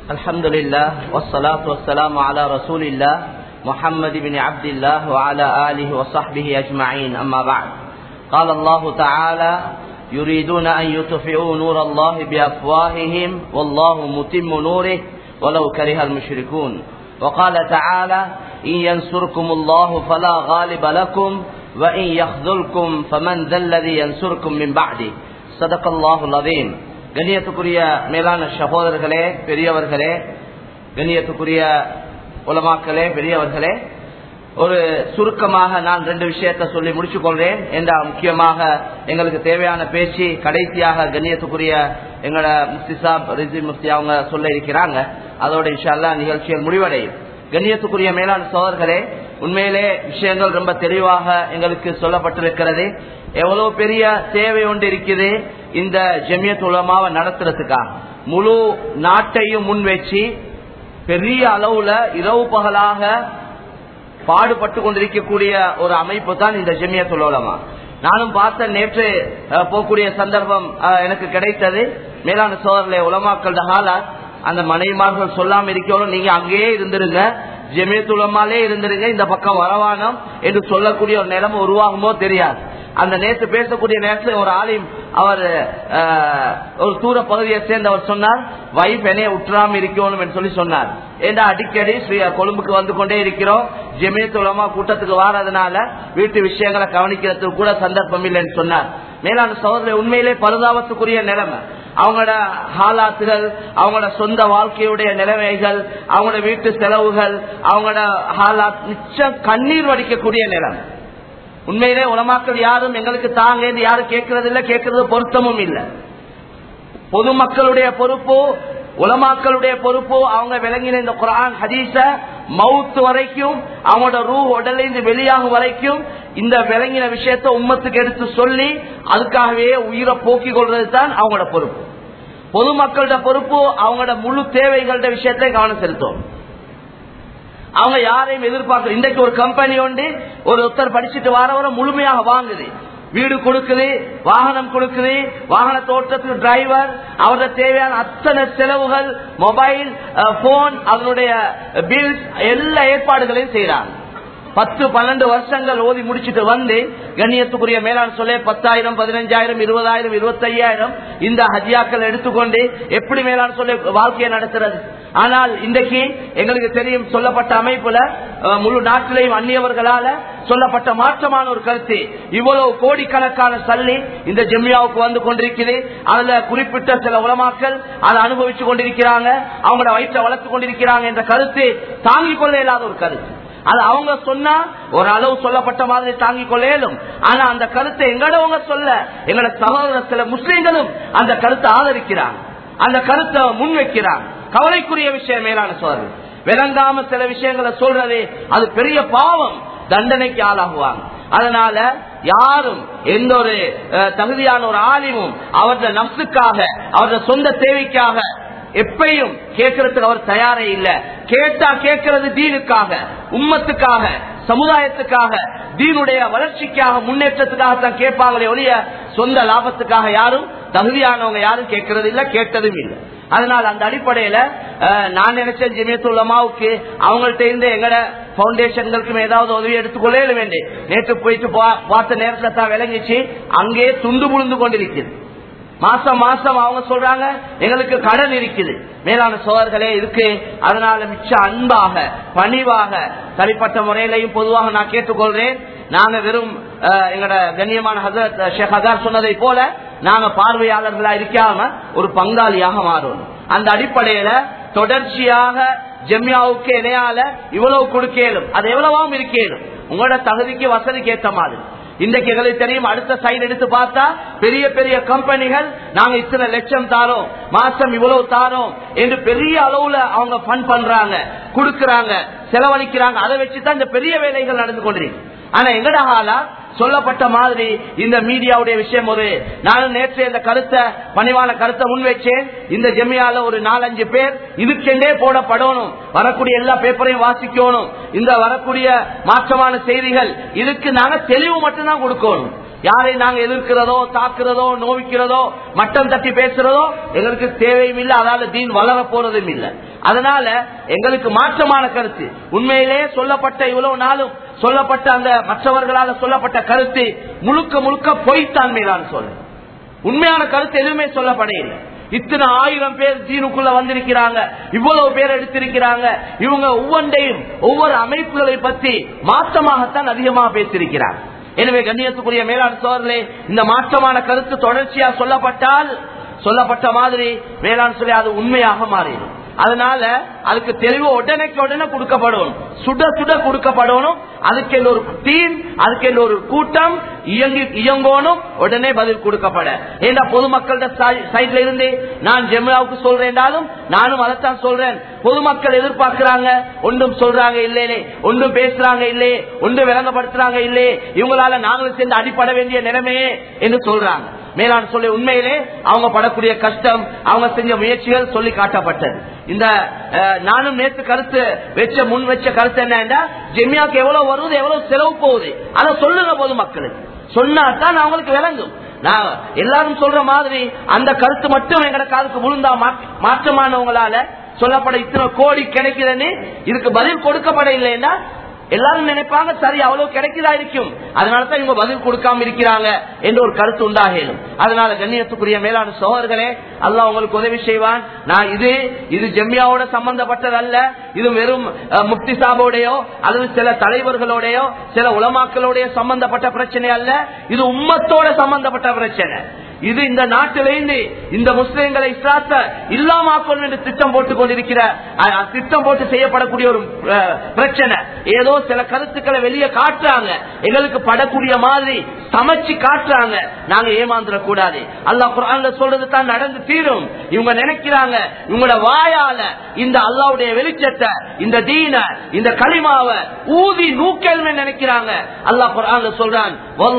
الحمد لله والصلاة والسلام على رسول الله محمد بن عبد الله وعلى آله وصحبه أجمعين أما بعد قال الله تعالى يريدون أن يطفئوا نور الله بأفواههم والله متم نوره ولو كره المشركون وقال تعالى إن ينصركم الله فلا غالب لكم وإن يخذلكم فمن ذا الذي ينصركم من بعده صدق الله العظيم கண்ணியத்துக்குரிய மேலான சகோதரர்களே பெரியவர்களே கண்ணியத்துக்குரிய உலமாக்களே பெரியவர்களே ஒரு சுருக்கமாக நான் ரெண்டு விஷயத்தை சொல்லி முடிச்சுக் கொள்றேன் என்றால் முக்கியமாக எங்களுக்கு தேவையான பேச்சு கடைசியாக கண்ணியத்துக்குரிய எங்களோட முஃப்தி சாப் ரிசி முஃப்தி அவங்க சொல்ல இருக்கிறாங்க அதோட இன்ஷால்லா நிகழ்ச்சிகள் முடிவடையும் கண்ணியத்துக்குரிய மேலான சோதர்களே உண்மையிலே விஷயங்கள் ரொம்ப தெளிவாக எங்களுக்கு சொல்லப்பட்டிருக்கிறது எவ்வளவு பெரிய தேவை ஒன்று இருக்குது இந்த ஜெமியத் உலமாவை நடத்துறதுக்காக முழு நாட்டையும் முன் வச்சு பெரிய அளவுல இரவு பகலாக பாடுபட்டு கொண்டிருக்கக்கூடிய ஒரு அமைப்பு தான் இந்த ஜெமியத் உலமா நானும் பார்த்த நேற்று போகக்கூடிய சந்தர்ப்பம் எனக்கு கிடைத்தது மேலான சோதரிலே உலமாக்கள் ஹாலா அந்த மனைவிமார்கள் சொல்லாம இருக்கணும் நீங்க அங்கேயே இருந்துருங்க ஜெமியத்துலமாலே இருந்துருங்க இந்த பக்கம் வரவானம் என்று சொல்லக்கூடிய ஒரு நிலைமை உருவாகுமோ தெரியாது அந்த நேற்று பேசக்கூடிய நேரத்தில் ஒரு ஆலிம் அவர் ஒரு தூர பகுதியை சேர்ந்தவர் சொன்னார் வைஃப் என்னைய உற்றாம இருக்கணும் என்று சொல்லி சொன்னார் ஏண்டா அடிக்கடி ஸ்ரீ கொழும்புக்கு வந்து கொண்டே இருக்கிறோம் ஜெமியத்துலமா கூட்டத்துக்கு வாரதுனால வீட்டு விஷயங்களை கவனிக்கிறதுக்கு கூட சந்தர்ப்பம் இல்லைன்னு சொன்னார் மேலான சகோதரர் உண்மையிலே பரிதாபத்துக்குரிய நிலைமை அவங்களோட ஹாலாத்துகள் அவங்களோட சொந்த வாழ்க்கையுடைய நிலைமைகள் அவங்களோட வீட்டு செலவுகள் அவங்களோட ஹாலாத் நிச்சயம் கண்ணீர் வடிக்கக்கூடிய நிலைமை உண்மையிலே உலமாக்கள் யாரும் எங்களுக்கு தாங்க யாரும் கேட்கறது இல்ல கேட்கறது பொருத்தமும் இல்ல பொதுமக்களுடைய பொறுப்பு உலமாக்களுடைய பொறுப்பு அவங்க விளங்கின இந்த குரான் ஹதீச மவுத்து வரைக்கும் அவங்களோட ரூ உடலிருந்து வெளியாகும் வரைக்கும் இந்த விளங்கின விஷயத்த உம்மத்துக்கு எடுத்து சொல்லி அதுக்காகவே உயிரை போக்கிக் கொள்வது தான் அவங்களோட பொறுப்பு பொதுமக்களோட பொறுப்பு அவங்களோட முழு தேவைகளோட விஷயத்தை கவனம் செலுத்தும் அவங்க யாரையும் எதிர்பார்க்க இன்றைக்கு ஒரு கம்பெனி உண்டு ஒரு ஒருத்தர் படிச்சுட்டு வரவரை முழுமையாக வாங்குது வீடு கொடுக்குது வாகனம் கொடுக்குது வாகன தோட்டத்துக்கு டிரைவர் அவரோட தேவையான அத்தனை செலவுகள் மொபைல் போன் அதனுடைய பில்ஸ் எல்லா ஏற்பாடுகளையும் செய்யறாங்க பத்து பன்னெண்டு வருஷங்கள் ஓதி முடிச்சுட்டு வந்து கண்ணியத்துக்குரிய மேலாண் சொல்ல பத்தாயிரம் பதினஞ்சாயிரம் இருபதாயிரம் இருபத்தையாயிரம் இந்த ஹஜியாக்கள் எடுத்துக்கொண்டு எப்படி மேலாண் சொல்ல வாழ்க்கையை நடத்துறது ஆனால் இன்றைக்கு எங்களுக்கு தெரியும் சொல்லப்பட்ட அமைப்புல முழு நாட்டிலையும் அந்நியவர்களால சொல்லப்பட்ட மாற்றமான ஒரு கருத்து இவ்வளவு கோடிக்கணக்கான சல்லி இந்த ஜெம்யாவுக்கு வந்து கொண்டிருக்கிறது அதுல குறிப்பிட்ட சில உலமாக்கள் அதை அனுபவிச்சு கொண்டிருக்கிறாங்க அவங்களோட வயிற்றை வளர்த்து கொண்டிருக்கிறாங்க என்ற கருத்து தாங்கிக் கொள்ள இயலாத ஒரு கருத்து அது அவங்க சொன்னா ஒரு அளவு சொல்லப்பட்ட மாதிரி தாங்கிக் கொள்ள இயலும் ஆனா அந்த கருத்தை எங்களவங்க சொல்ல எங்களோட சகோதர சில முஸ்லீம்களும் அந்த கருத்தை ஆதரிக்கிறாங்க அந்த கருத்தை முன்வைக்கிறாங்க கவலைக்குரிய விஷயம் மேலான சோதனை விளங்காம சில விஷயங்களை சொல்றது அது பெரிய பாவம் தண்டனைக்கு ஆளாகுவாங்க அதனால யாரும் எந்த ஒரு தகுதியான ஒரு ஆலிமும் அவரது நப்சுக்காக அவரது சொந்த தேவைக்காக எப்பையும் கேட்கறதுக்கு அவர் தயாரே இல்ல கேட்டா கேட்கறது தீனுக்காக உம்மத்துக்காக சமுதாயத்துக்காக தீனுடைய வளர்ச்சிக்காக முன்னேற்றத்துக்காக தான் கேட்பாங்களே ஒழிய சொந்த லாபத்துக்காக யாரும் தகுதியானவங்க யாரும் கேட்கறது இல்ல கேட்டதும் இல்லை அதனால அந்த அடிப்படையில நான் நினைச்சேன் ஜிமியத்துள்ளமாவுக்கு அவங்கள்ட்ட இருந்து எங்கட பவுண்டேஷன்களுக்கும் ஏதாவது உதவி எடுத்துக்கொள்ள வேண்டேன் நேற்று போயிட்டு பார்த்த நேரத்துல தான் விளங்கிச்சு அங்கே துண்டு புழுந்து கொண்டிருக்குது மாசம் மாசம் அவங்க சொல்றாங்க எங்களுக்கு கடன் இருக்குது மேலான சோழர்களே இருக்கு அதனால மிச்ச அன்பாக பணிவாக தனிப்பட்ட முறையிலையும் பொதுவாக நான் கேட்டுக்கொள்றேன் நாங்க வெறும் எங்களோட கண்ணியமான ஹசரத் ஷேக் ஹசார் சொன்னதை போல நாங்க பார்வையாளர்களா இருக்காம ஒரு பங்காளியாக மாறணும் அந்த அடிப்படையில தொடர்ச்சியாக ஜெம்யாவுக்கு இணையால இவ்வளவு கொடுக்கலும் அது எவ்வளவாவும் இருக்கலும் உங்களோட தகுதிக்கு வசதிக்கு ஏற்ற மாதிரி இன்றைக்கு எங்களுக்கு தெரியும் அடுத்த சைடு எடுத்து பார்த்தா பெரிய பெரிய கம்பெனிகள் நாங்க இத்தனை லட்சம் தாரோம் மாசம் இவ்வளவு தாரோம் என்று பெரிய அளவுல அவங்க ஃபண்ட் பண்றாங்க கொடுக்கறாங்க செலவழிக்கிறாங்க அதை வச்சுதான் இந்த பெரிய வேலைகள் நடந்து கொண்டிருக்கு ஆனா எங்கட ஹாலா சொல்லப்பட்ட மாதிரி இந்த மீடியாவுடைய விஷயம் ஒரு நானும் நேற்று இந்த கருத்தை பணிவான கருத்தை முன்வைச்சேன் இந்த ஜெமியால ஒரு நாலஞ்சு பேர் இதுக்கெண்டே போடப்படணும் வரக்கூடிய எல்லா பேப்பரையும் வாசிக்கணும் இந்த வரக்கூடிய மாற்றமான செய்திகள் இதுக்கு நாங்க தெளிவு மட்டும்தான் கொடுக்கணும் யாரை நாங்க எதிர்க்கிறதோ தாக்குறதோ நோவிக்கிறதோ மட்டம் தட்டி பேசுறதோ எங்களுக்கு தேவையும் இல்லை அதால தீன் வளர போறதும் இல்லை அதனால எங்களுக்கு மாற்றமான கருத்து உண்மையிலே சொல்லப்பட்ட இவ்வளவு நாளும் சொல்லப்பட்ட அந்த மற்றவர்களால சொல்லப்பட்ட கருத்து முழுக்க முழுக்க பொய்த்தான் மேலான சொல்ல உண்மையான கருத்து எதுவுமே சொல்லப்படையில்லை இத்தனை ஆயிரம் பேர் தீனுக்குள்ள வந்திருக்கிறாங்க இவ்வளவு பேர் எடுத்திருக்கிறாங்க இவங்க ஒவ்வொன்றையும் ஒவ்வொரு அமைப்புகளை பற்றி மாற்றமாகத்தான் அதிகமாக பேசியிருக்கிறாங்க எனவே கண்ணியத்துக்குரிய மேலாண் சோழர்களே இந்த மாற்றமான கருத்து தொடர்ச்சியா சொல்லப்பட்டால் சொல்லப்பட்ட மாதிரி மேலாண் சொல்லி அது உண்மையாக மாறிடும் அதனால அதுக்கு தெளிவு உடனேக்கு உடனே கொடுக்கப்படணும் சுட சுட கொடுக்கப்படணும் அதுக்கு ஒரு டீம் அதுக்கு ஒரு கூட்டம் இயங்கி இயங்கணும் உடனே பதில் கொடுக்கப்பட ஏன்னா பொதுமக்களோட சைட்ல இருந்து நான் ஜெமியாவுக்கு சொல்றேன்டாலும் நானும் அதைத்தான் சொல்றேன் பொதுமக்கள் எதிர்பார்க்கிறாங்க ஒன்றும் சொல்றாங்க இல்லையே ஒன்றும் பேசுறாங்க இல்லையே ஒன்றும் விளங்கப்படுத்துறாங்க இல்லையே இவங்களால நாங்களும் சேர்ந்து அடிப்பட வேண்டிய நிலைமையே என்று சொல்றாங்க மேலாண் சொல்லி உண்மையிலே அவங்க படக்கூடிய கஷ்டம் அவங்க செஞ்ச முயற்சிகள் சொல்லி காட்டப்பட்டது இந்த நானும் நேற்று கருத்து வச்ச முன் வச்ச கருத்து என்னன்னா ஜெமியாக்கு எவ்வளவு வருது எவ்வளவு செலவு போகுது அதை சொல்லுங்க போது மக்களுக்கு சொன்னாதான் அவங்களுக்கு விளங்கும் நான் எல்லாரும் சொல்ற மாதிரி அந்த கருத்து மட்டும் எங்கட காலுக்கு விழுந்தா மாற்றமானவங்களால சொல்லப்பட இத்தனை கோடி கிடைக்குதுன்னு இதுக்கு பதில் கொடுக்கப்பட இல்லைன்னா எல்லாரும் நினைப்பாங்க சரி அவ்வளவு கிடைக்குதா இருக்கும் அதனாலதான் இவங்க பதில் கொடுக்காம இருக்கிறாங்க என்று ஒரு கருத்து உண்டாகலும் அதனால கண்ணியத்துக்குரிய மேலான சோழர்களே அல்லாஹ் உங்களுக்கு உதவி செய்வான் நான் இது இது ஜெம்யாவோட சம்பந்தப்பட்டது அல்ல இது வெறும் முக்தி சாபோடையோ அல்லது சில தலைவர்களோடையோ சில உலமாக்களோடைய சம்பந்தப்பட்ட பிரச்சனை அல்ல இது உம்மத்தோட சம்பந்தப்பட்ட பிரச்சனை இது இந்த நாட்டிலிருந்து இந்த முஸ்லிம்களை இஸ்லாத்த இல்லாமக்கணும் என்று திட்டம் போட்டுக் கொண்டிருக்கிற திட்டம் போட்டு செய்யப்படக்கூடிய ஒரு பிரச்சனை ஏதோ சில கருத்துக்களை வெளியே காட்டுறாங்க எங்களுக்கு படக்கூடிய மாதிரி சமைச்சு காட்டுறாங்க நாங்க ஏமாந்துட கூடாது அல்லா குரான்ல சொல்றது தான் நடந்து தீரும் இவங்க நினைக்கிறாங்க இவங்களோட வாயால இந்த அல்லாவுடைய வெளிச்சத்தை இந்த தீன இந்த களிமாவை ஊதி நூக்கல்மே நினைக்கிறாங்க அல்லா குரான்ல சொல்றான்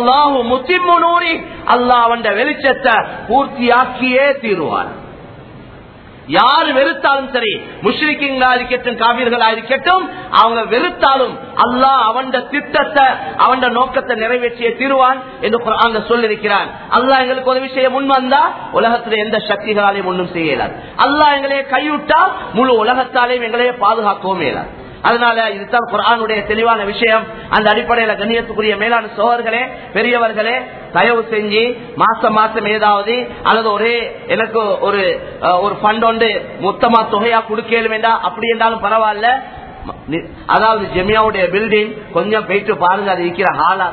அல்லா அவன் வெளிச்சத்தை பூர்த்தியாக்கியே தீருவான் யார் வெறுத்தாலும் சரி முஸ்லிக்கிங்களா இருக்கட்டும் காவிர்களா இருக்கட்டும் அவங்க வெறுத்தாலும் அல்லாஹ் அவன் திட்டத்தை அவன் நோக்கத்தை நிறைவேற்றிய தீருவான் என்று அங்க சொல்லிருக்கிறான் அல்லாஹ் எங்களுக்கு உதவி செய்ய முன் வந்தா உலகத்துல எந்த சக்திகளாலையும் ஒன்றும் செய்யலாது அல்லாஹ் எங்களையே கைவிட்டா முழு உலகத்தாலையும் எங்களையே பாதுகாக்கவும் இயலாது அதனால இதுதான் குரானுடைய தெளிவான விஷயம் அந்த அடிப்படையில கண்ணியத்துக்குரிய மேலான சோழர்களே பெரியவர்களே தயவு செஞ்சு மாசம் மாசம் ஏதாவது அல்லது ஒரே எனக்கு ஒரு ஒரு ஃபண்ட் ஒன்று மொத்தமா தொகையா கொடுக்கலும் வேண்டாம் அப்படி என்றாலும் பரவாயில்ல அதாவது ஜெமியாவுடைய பில்டிங் கொஞ்சம் போயிட்டு பாருங்க அது இருக்கிற ஹாலா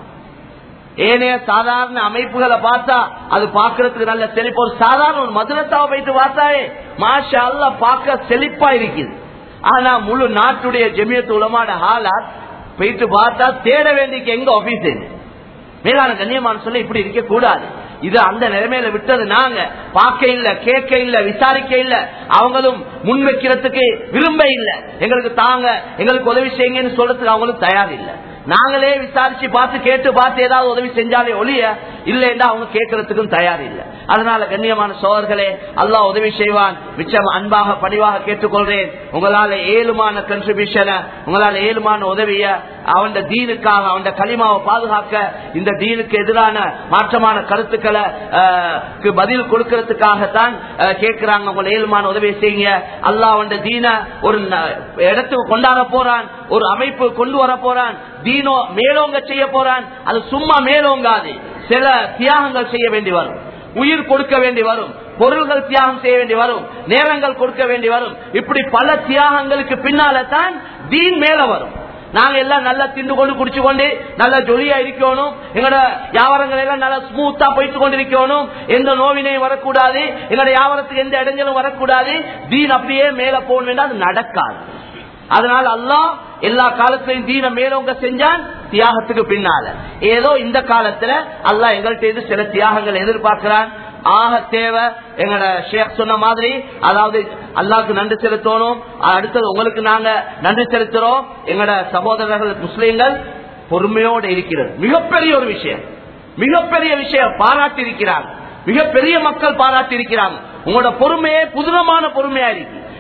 ஏனைய சாதாரண அமைப்புகளை பார்த்தா அது பாக்குறதுக்கு நல்ல செழிப்பு ஒரு சாதாரண ஒரு மதுரத்தாவை போயிட்டு பார்த்தாயே மாஷா அல்ல பார்க்க செழிப்பா இருக்குது ஆனா முழு நாட்டுடைய ஜெமியத்து உலமான ஹாலாத் போயிட்டு பார்த்தா தேட வேண்டிய எங்க ஆபீஸ் மேலான கண்ணியமான சொல்ல இப்படி இருக்க கூடாது இது அந்த நிலைமையில விட்டது நாங்க பார்க்க இல்ல கேட்க இல்ல விசாரிக்க இல்ல அவங்களும் முன் வைக்கிறதுக்கு விரும்ப இல்ல எங்களுக்கு தாங்க எங்களுக்கு உதவி செய்யுங்கன்னு சொல்றதுக்கு அவங்களும் தயார் இல்ல நாங்களே விசாரிச்சு பார்த்து கேட்டு பார்த்து ஏதாவது உதவி செஞ்சாலே ஒழிய இல்லைன்னா அவங்க கேட்கறதுக்கும் தயார் இல்ல அதனால கண்ணியமான சோழர்களே அல்லாஹ் உதவி செய்வான் மிச்சம் அன்பாக பணிவாக கேட்டுக்கொள்றேன் உங்களால ஏழுமான கன்ட்ரிபியூஷனை உங்களால ஏழுமான உதவிய அவன் தீனுக்காக அவன் களிமாவை பாதுகாக்க இந்த தீனுக்கு எதிரான மாற்றமான கருத்துக்களை பதில் கொடுக்கறதுக்காகத்தான் கேட்கிறாங்க உங்களை ஏழுமான உதவியை செய்யுங்க அல்லா அவன் தீன ஒரு இடத்துக்கு கொண்டாட போறான் ஒரு அமைப்பு கொண்டு வர போறான் தீனோ மேலோங்க செய்ய போறான் அது சும்மா மேலோங்காது சில தியாகங்கள் செய்ய வேண்டி வரும் உயிர் கொடுக்க வேண்டி வரும் பொருள்கள் தியாகம் செய்ய வேண்டி வரும் நேரங்கள் கொடுக்க வேண்டி வரும் இப்படி பல தியாகங்களுக்கு பின்னால தான் தீன் மேல வரும் நாங்க எல்லாம் நல்லா திண்டு கொண்டு குடிச்சு கொண்டு நல்லா ஜொலியா இருக்கணும் எங்களோட வியாபாரங்கள் எல்லாம் நல்லா ஸ்மூத்தா போயிட்டு கொண்டிருக்கணும் எந்த நோவினையும் வரக்கூடாது எங்களோட வியாபாரத்துக்கு எந்த இடைஞ்சலும் வரக்கூடாது தீன் அப்படியே மேல போகணும் அது நடக்காது அதனால அல்லாஹ் எல்லா காலத்திலையும் தீன மேலோங்க செஞ்சான் தியாகத்துக்கு பின்னால ஏதோ இந்த காலத்துல அல்லாஹ் எங்கள்கிட்ட சில தியாகங்கள் எதிர்பார்க்கிறான் ஆக தேவை எங்கட ஷேக் சொன்ன மாதிரி அதாவது அல்லாவுக்கு நன்றி செலுத்தணும் அடுத்தது உங்களுக்கு நாங்க நன்றி செலுத்துறோம் எங்கட சகோதரர்கள் முஸ்லீம்கள் பொறுமையோடு இருக்கிறது மிகப்பெரிய ஒரு விஷயம் மிகப்பெரிய விஷயம் பாராட்டி இருக்கிறாங்க மிகப்பெரிய மக்கள் பாராட்டி இருக்கிறாங்க உங்களோட பொறுமையே புதுனமான பொறுமையா இருக்கு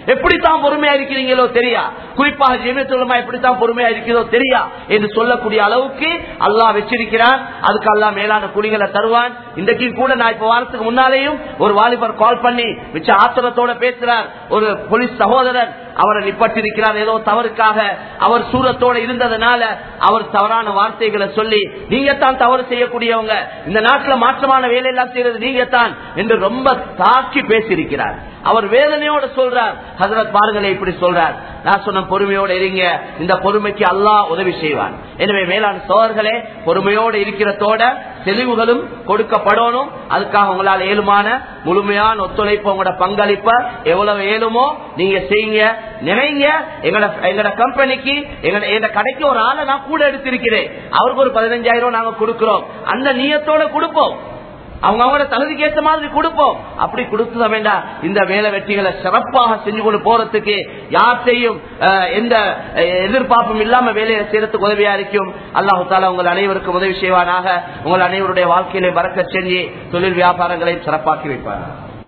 எப்படித்தான் பொறுமையா இருக்கிறீங்களோ தெரியா குறிப்பாக ஜெமியத்துலமா எப்படித்தான் பொறுமையா இருக்கிறதோ தெரியா என்று சொல்லக்கூடிய அளவுக்கு அல்லாஹ் வச்சிருக்கிறான் அதுக்கு அல்லாஹ் மேலான குடிகளை தருவான் இன்றைக்கு கூட நான் இப்ப வாரத்துக்கு முன்னாலேயும் ஒரு வாலிபர் கால் பண்ணி மிச்ச ஆத்திரத்தோட பேசுறார் ஒரு போலீஸ் சகோதரர் அவரை நிப்பட்டிருக்கிறார் ஏதோ தவறுக்காக அவர் சூரத்தோட இருந்ததுனால அவர் தவறான வார்த்தைகளை சொல்லி நீங்க தான் தவறு செய்யக்கூடியவங்க இந்த நாட்டுல மாற்றமான வேலையெல்லாம் செய்யறது நீங்க தான் என்று ரொம்ப தாக்கி பேசியிருக்கிறார் அவர் வேதனையோட சொல்றார் ஹசரத் பாருங்களே இப்படி சொல்றார் நான் சொன்ன பொறுமையோட இருங்க இந்த பொறுமைக்கு அல்லாஹ் உதவி செய்வான் எனவே மேலான சோழர்களே பொறுமையோடு இருக்கிறதோட தெளிவுகளும் கொடுக்கப்படணும் அதுக்காக உங்களால் ஏழுமான முழுமையான ஒத்துழைப்பு உங்களோட பங்களிப்ப எவ்வளவு ஏழுமோ நீங்க செய்யுங்க நினைங்க எங்கட எங்கட கம்பெனிக்கு எங்கட எங்க கடைக்கு ஒரு ஆளை நான் கூட எடுத்திருக்கிறேன் அவருக்கு ஒரு பதினஞ்சாயிரம் நாங்க கொடுக்கிறோம் அந்த நீயத்தோட கொடுப்போம் அவங்க அவங்களோட தகுதிக்கு ஏற்ற மாதிரி கொடுப்போம் அப்படி கொடுத்துதான் வேண்டாம் இந்த வேலை வெற்றிகளை சிறப்பாக செஞ்சு கொண்டு போறதுக்கு யார்த்தையும் அஹ், எந்த அஹ், எதிர்பார்ப்பும் இல்லாம வேலையை செய்யறதுக்கு உதவியா இருக்கும் அல்லாஹு தாலா உங்கள் அனைவருக்கும் உதவி செய்வானாக உங்கள் அனைவருடைய வாழ்க்கையிலே மறக்க செஞ்சு தொழில் வியாபாரங்களையும் சிறப்பாக்கி வைப்பார்